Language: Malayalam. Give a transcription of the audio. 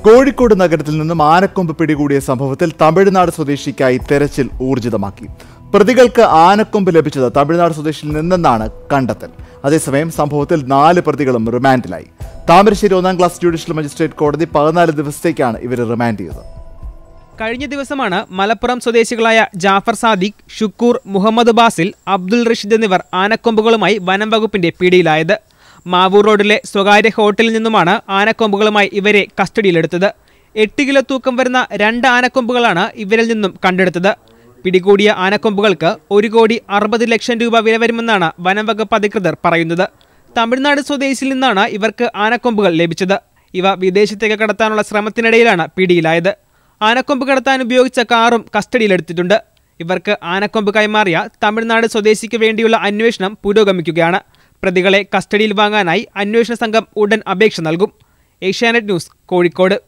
കോഴിക്കോട് നഗരത്തിൽ നിന്നും ആനക്കൊമ്പ് പിടികൂടിയ സംഭവത്തിൽ തമിഴ്നാട് സ്വദേശിക്കായി തെരച്ചിൽ ഊർജിതമാക്കി പ്രതികൾക്ക് ആനക്കൊമ്പ് ലഭിച്ചത് തമിഴ്നാട് സ്വദേശിയിൽ നിന്നെന്നാണ് കണ്ടെത്തൽ അതേസമയം സംഭവത്തിൽ നാല് പ്രതികളും റിമാൻഡിലായി താമരശ്ശേരി ഒന്നാം ക്ലാസ് ജുഡീഷ്യൽ മജിസ്ട്രേറ്റ് കോടതി പതിനാല് ദിവസത്തേക്കാണ് ഇവരെ റിമാൻഡ് ചെയ്തത് കഴിഞ്ഞ ദിവസമാണ് മലപ്പുറം സ്വദേശികളായ ജാഫർ സാദിഖ് ഷുക്കൂർ മുഹമ്മദ് ബാസിൽ അബ്ദുൾ റഷീദ് എന്നിവർ ആനക്കൊമ്പുകളുമായി വനം വകുപ്പിന്റെ പിടിയിലായത് മാവൂർ റോഡിലെ സ്വകാര്യ ഹോട്ടലിൽ നിന്നുമാണ് ആനക്കൊമ്പുകളുമായി ഇവരെ കസ്റ്റഡിയിലെടുത്തത് എട്ട് കിലോ തൂക്കം വരുന്ന രണ്ട് ആനക്കൊമ്പുകളാണ് ഇവരിൽ നിന്നും കണ്ടെടുത്തത് പിടികൂടിയ ആനക്കൊമ്പുകൾക്ക് ഒരു കോടി അറുപത് ലക്ഷം രൂപ വില വരുമെന്നാണ് വനം വകുപ്പ് അധികൃതർ പറയുന്നത് തമിഴ്നാട് സ്വദേശിയിൽ നിന്നാണ് ഇവർക്ക് ആനക്കൊമ്പുകൾ ലഭിച്ചത് ഇവ വിദേശത്തേക്ക് കടത്താനുള്ള ശ്രമത്തിനിടയിലാണ് പിടിയിലായത് ആനക്കൊമ്പ് കടത്താൻ ഉപയോഗിച്ച കാറും കസ്റ്റഡിയിലെടുത്തിട്ടുണ്ട് ഇവർക്ക് ആനക്കൊമ്പ് കൈമാറിയ തമിഴ്നാട് സ്വദേശിക്ക് വേണ്ടിയുള്ള അന്വേഷണം പുരോഗമിക്കുകയാണ് പ്രതികളെ കസ്റ്റഡിയിൽ വാങ്ങാനായി അന്വേഷണ സംഘം ഉടൻ അപേക്ഷ നൽകും ഏഷ്യാനെറ്റ് ന്യൂസ് കോഴിക്കോട്